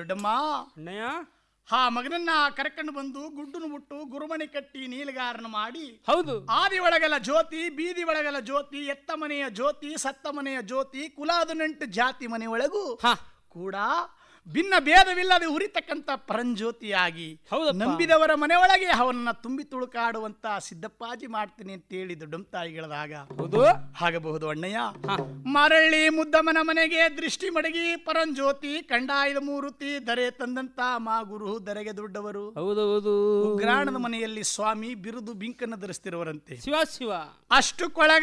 ದೊಡ್ಡಮ್ಮ ಅಣ್ಣಯ್ಯ ಆ ಮಗನನ್ನ ಕರ್ಕೊಂಡು ಬಂದು ಗುಡ್ಡನು ಮುಟ್ಟು ಗುರುಮಣಿ ಕಟ್ಟಿ ನೀಲಗಾರನ ಮಾಡಿ ಹೌದು ಆದಿ ಒಳಗಲ ಜ್ಯೋತಿ ಬೀದಿ ಒಳಗಲ ಜ್ಯೋತಿ ಎತ್ತ ಮನೆಯ ಜ್ಯೋತಿ ಸತ್ತ ಮನೆಯ ಜ್ಯೋತಿ ಕುಲಾದು ನಂಟು ಜಾತಿ ಮನೆಯೊಳಗೂ ಹಾ ಕೂಡ ಭಿನ್ನ ಭೇದವಿಲ್ಲದೆ ಉರಿತಕ್ಕಂತ ಪರಂಜ್ಯೋತಿಯಾಗಿ ಹೌದಪ್ಪ. ನಂಬಿದವರ ಮನೆಯೊಳಗೆ ಅವನನ್ನ ತುಂಬಿ ತುಳುಕಾಡುವಂತ ಸಿದ್ದಪ್ಪಾಜಿ ಮಾಡ್ತೀನಿ ಅಂತ ಹೇಳಿ ದೊಡ್ಡಮ್ ತಾಯಿಗಳದಾಗ ಹೌದು ಆಗಬಹುದು ಅಣ್ಣಯ್ಯ ಹಾ ಮರಳಿ ಮುದ್ದಮ್ಮನ ಮನೆಗೆ ದೃಷ್ಟಿ ಮಡಗಿ ಪರಂಜ್ಯೋತಿ ಕಂಡಾಯದ ಮೂರುತಿ ದರೆ ತಂದಂತ ಮಾ ಗುರು ದರೆಗೆ ದೊಡ್ಡವರು ಹೌದು ಹೌದು ಉಗ್ರಾಣದ ಮನೆಯಲ್ಲಿ ಸ್ವಾಮಿ ಬಿರುದು ಬಿಂಕನ್ನು ಧರಿಸ್ತಿರುವರಂತೆ ಶಿವ ಶಿವ ಅಷ್ಟು ಕೊಳಗ